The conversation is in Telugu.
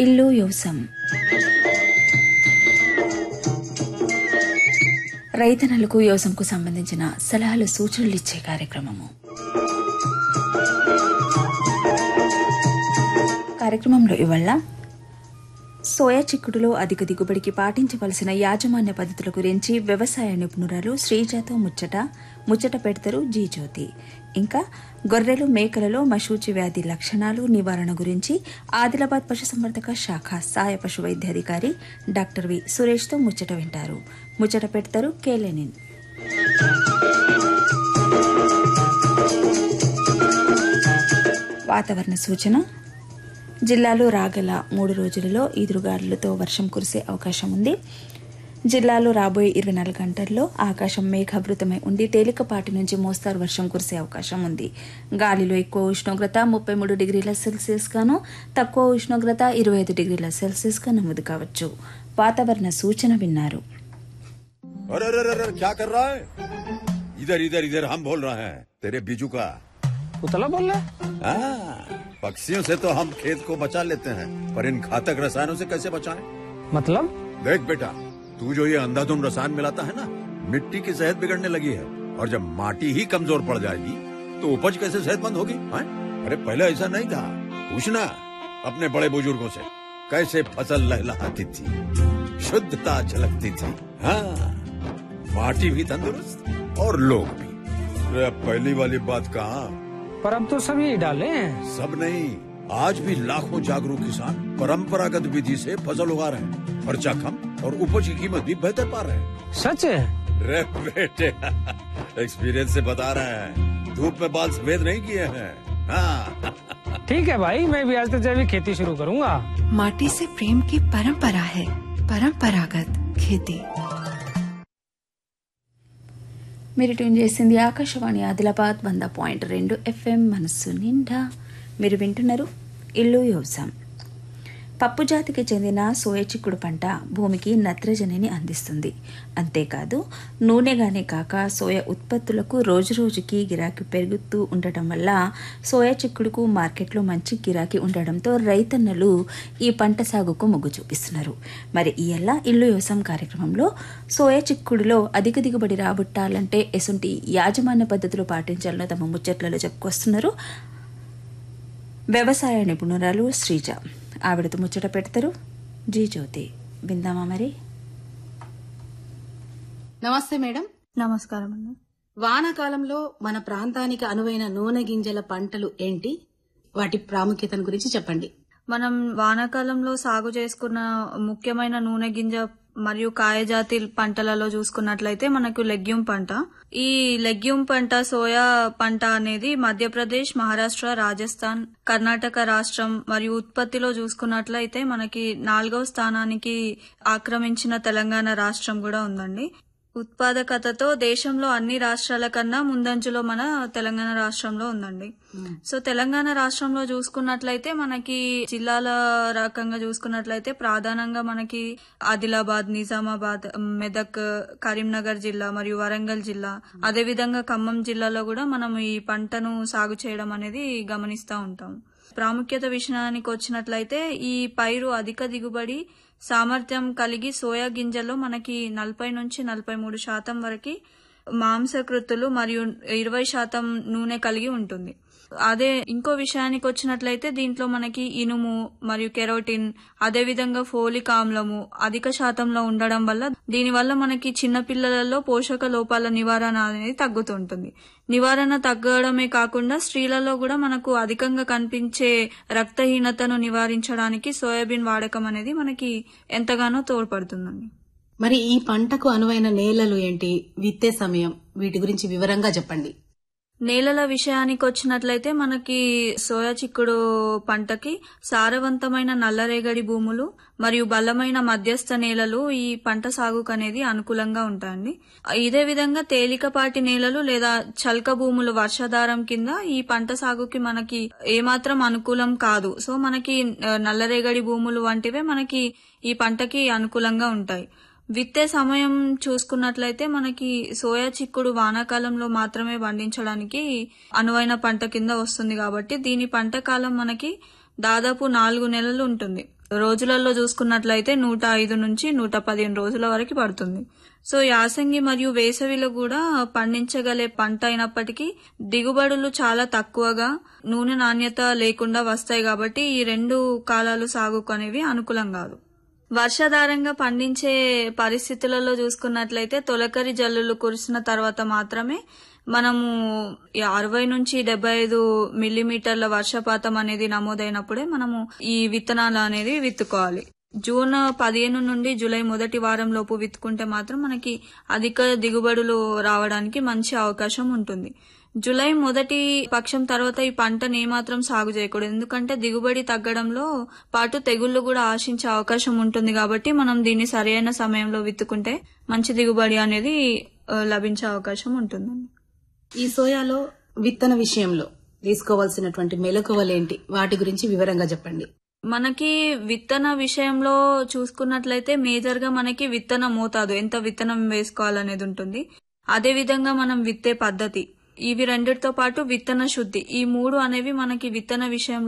ఇల్లు యోసం రైతన్నలకు యోసంకు సంబంధించిన సలహాలు సూచనలు ఇచ్చే కార్యక్రమము కార్యక్రమంలో ఇవాళ సోయా చిక్కుడులో అధిక దిగుబడికి పాటించవలసిన యాజమాన్య పద్ధతుల గురించి వ్యవసాయ నిపుణురాలు శ్రీజాతో ముచ్చట ముచ్చట పెడతారు జీజ్యోతి ఇంకా గొర్రెలు మేకలలో మశూచి వ్యాధి లక్షణాలు నివారణ గురించి ఆదిలాబాద్ పశుసంవర్ధక శాఖ సహాయ పశు వైద్యాధికారి డాక్టర్ వి సురేష్తో ముచ్చట వింటారు ముచ్చట పెడతారు కేలెనిన్ వాతావరణ సూచన జిల్లాలో రాగల మూడు రోజులలో ఈదురుగాలులతో వర్షం కురిసే అవకాశం ఉంది జిల్లాలో రాబోయే ఇరవై నాలుగు గంటల్లో ఆకాశం మేఘావృతమై ఉండి తేలికపాటి నుంచి మోస్తారు వర్షం కురిసే అవకాశం ఉంది గాలిలో ఎక్కువ ఉష్ణోగ్రత ముప్పై మూడు డిగ్రీల సెల్సియస్ గాను తక్కువ ఉష్ణోగ్రత ఇరవై ఐదు డిగ్రీల సెల్సియస్ గా నమోదు కావచ్చు వాతావరణ సూచన విన్నారు अरे अरे अरे अरे, क्या कर रहा है इधर इधर इधर हम बोल रहे हैं तेरे बीजू का उतला बोल रहा है हाँ, पक्षियों से तो हम खेत को बचा लेते हैं पर इन घातक रसायनों से कैसे बचाएं? मतलब देख बेटा तू जो ये अंधाधुंध रसायन मिलाता है ना मिट्टी की सेहत बिगड़ने लगी है और जब माटी ही कमजोर पड़ जाएगी तो उपज कैसे सेहतमंद होगी हाँ? अरे पहले ऐसा नहीं था पूछना अपने बड़े बुजुर्गों से कैसे फसल लहलहाती थी शुद्धता झलकती थी हाँ माटी भी तंदुरुस्त और लोग भी अरे अब पहली वाली बात कहाँ पर अब तो सभी डाले हैं सब नहीं आज भी लाखों जागरूक किसान परंपरागत विधि से फसल उगा रहे हैं खर्चा कम और उपज की कीमत भी बेहतर पा रहे हैं सच है रे बेटे एक्सपीरियंस से बता रहे हैं धूप में बाल सफेद नहीं किए हैं हाँ ठीक है भाई मैं भी आज से जैविक खेती शुरू करूंगा माटी से प्रेम की परंपरा है परंपरागत खेती మీరు ట్యూన్ చేసింది ఆకాశవాణి ఆదిలాబాద్ వంద పాయింట్ రెండు ఎఫ్ఎం మనస్సు నిండా మీరు వింటున్నారు ఇల్లు వ్యవసాయం పప్పు జాతికి చెందిన సోయ చిక్కుడు పంట భూమికి నత్రజనిని అందిస్తుంది అంతేకాదు నూనెగానే కాక సోయ ఉత్పత్తులకు రోజురోజుకి గిరాకీ పెరుగుతూ ఉండటం వల్ల సోయా చిక్కుడుకు మార్కెట్లో మంచి గిరాకీ ఉండడంతో రైతన్నలు ఈ పంట సాగుకు మొగ్గు చూపిస్తున్నారు మరి ఇయల్ల ఇల్లు వ్యవసాయం కార్యక్రమంలో సోయా చిక్కుడులో అధిక దిగుబడి రాబట్టాలంటే ఎసుంటి యాజమాన్య పద్ధతులు పాటించాలని తమ ముచ్చట్లలో చెప్పుకొస్తున్నారు వ్యవసాయ నిపుణురాలు శ్రీజ ఆవిడతో ముచ్చట పెడతారు జీ జ్యోతి విందామా మరి నమస్తే మేడం నమస్కారం అండి వానాకాలంలో మన ప్రాంతానికి అనువైన నూనె గింజల పంటలు ఏంటి వాటి ప్రాముఖ్యతను గురించి చెప్పండి మనం వానాకాలంలో సాగు చేసుకున్న ముఖ్యమైన నూనె గింజ మరియు కాయజాతి పంటలలో చూసుకున్నట్లయితే మనకు లెగ్యూమ్ పంట ఈ లెగ్యూమ్ పంట సోయా పంట అనేది మధ్యప్రదేశ్ మహారాష్ట్ర రాజస్థాన్ కర్ణాటక రాష్ట్రం మరియు ఉత్పత్తిలో చూసుకున్నట్లయితే మనకి నాలుగవ స్థానానికి ఆక్రమించిన తెలంగాణ రాష్ట్రం కూడా ఉందండి ఉత్పాదకతతో దేశంలో అన్ని రాష్ట్రాల కన్నా ముందంజలో మన తెలంగాణ రాష్ట్రంలో ఉందండి సో తెలంగాణ రాష్ట్రంలో చూసుకున్నట్లయితే మనకి జిల్లాల రకంగా చూసుకున్నట్లయితే ప్రధానంగా మనకి ఆదిలాబాద్ నిజామాబాద్ మెదక్ కరీంనగర్ జిల్లా మరియు వరంగల్ జిల్లా అదేవిధంగా ఖమ్మం జిల్లాలో కూడా మనం ఈ పంటను సాగు చేయడం అనేది గమనిస్తూ ఉంటాం ప్రాముఖ్యత విషయానికి వచ్చినట్లయితే ఈ పైరు అధిక దిగుబడి సామర్థ్యం కలిగి సోయా గింజల్లో మనకి నలభై నుంచి నలభై మూడు శాతం వరకు మాంసకృతులు మరియు ఇరవై శాతం నూనె కలిగి ఉంటుంది అదే ఇంకో విషయానికి వచ్చినట్లయితే దీంట్లో మనకి ఇనుము మరియు కెరోటిన్ అదేవిధంగా ఫోలిక్ ఆమ్లము అధిక శాతంలో ఉండడం వల్ల దీనివల్ల మనకి చిన్న పిల్లలలో పోషక లోపాల నివారణ అనేది తగ్గుతుంటుంది నివారణ తగ్గడమే కాకుండా స్త్రీలలో కూడా మనకు అధికంగా కనిపించే రక్తహీనతను నివారించడానికి సోయాబీన్ వాడకం అనేది మనకి ఎంతగానో తోడ్పడుతుందండి మరి ఈ పంటకు అనువైన నేలలు ఏంటి విత్తే సమయం వీటి గురించి వివరంగా చెప్పండి నేలల విషయానికి వచ్చినట్లయితే మనకి సోయా చిక్కుడు పంటకి సారవంతమైన నల్లరేగడి భూములు మరియు బలమైన మధ్యస్థ నేలలు ఈ పంట సాగుకు అనేది అనుకూలంగా ఉంటాయండి ఇదే విధంగా తేలికపాటి నేలలు లేదా చల్క భూములు వర్షాధారం కింద ఈ పంట సాగుకి మనకి ఏమాత్రం అనుకూలం కాదు సో మనకి ఆ, నల్లరేగడి భూములు వంటివే మనకి ఈ పంటకి అనుకూలంగా ఉంటాయి విత్తే సమయం చూసుకున్నట్లయితే మనకి సోయా చిక్కుడు వానాకాలంలో మాత్రమే పండించడానికి అనువైన పంట కింద వస్తుంది కాబట్టి దీని పంట కాలం మనకి దాదాపు నాలుగు నెలలు ఉంటుంది రోజులలో చూసుకున్నట్లయితే నూట ఐదు నుంచి నూట పదిహేను రోజుల వరకు పడుతుంది సో యాసంగి మరియు వేసవిలో కూడా పండించగలే పంట అయినప్పటికీ దిగుబడులు చాలా తక్కువగా నూనె నాణ్యత లేకుండా వస్తాయి కాబట్టి ఈ రెండు కాలాలు సాగుకు అనేవి అనుకూలం కాదు వర్షాధారంగా పండించే పరిస్థితులలో చూసుకున్నట్లయితే తొలకరి జల్లులు కురిసిన తర్వాత మాత్రమే మనము ఈ అరవై నుంచి డెబ్బై ఐదు మిల్లీమీటర్ల వర్షపాతం అనేది నమోదైనప్పుడే మనము ఈ విత్తనాలు అనేది విత్తుకోవాలి జూన్ పదిహేను నుండి జూలై మొదటి వారం లోపు విత్తుకుంటే మాత్రం మనకి అధిక దిగుబడులు రావడానికి మంచి అవకాశం ఉంటుంది జూలై మొదటి పక్షం తర్వాత ఈ పంటను ఏమాత్రం సాగు చేయకూడదు ఎందుకంటే దిగుబడి తగ్గడంలో పాటు తెగుళ్లు కూడా ఆశించే అవకాశం ఉంటుంది కాబట్టి మనం దీన్ని సరైన సమయంలో విత్తుకుంటే మంచి దిగుబడి అనేది ఆ, లభించే అవకాశం ఉంటుందండి ఈ సోయాలో విత్తన విషయంలో తీసుకోవాల్సినటువంటి మెలకువలేంటి వాటి గురించి వివరంగా చెప్పండి మనకి విత్తన విషయంలో చూసుకున్నట్లయితే మేజర్ గా మనకి విత్తన మోతాదు ఎంత విత్తనం వేసుకోవాలనేది ఉంటుంది అదే విధంగా మనం విత్తే పద్ధతి ఇవి రెండిటితో పాటు విత్తన శుద్ధి ఈ మూడు అనేవి మనకి విత్తన విషయంలో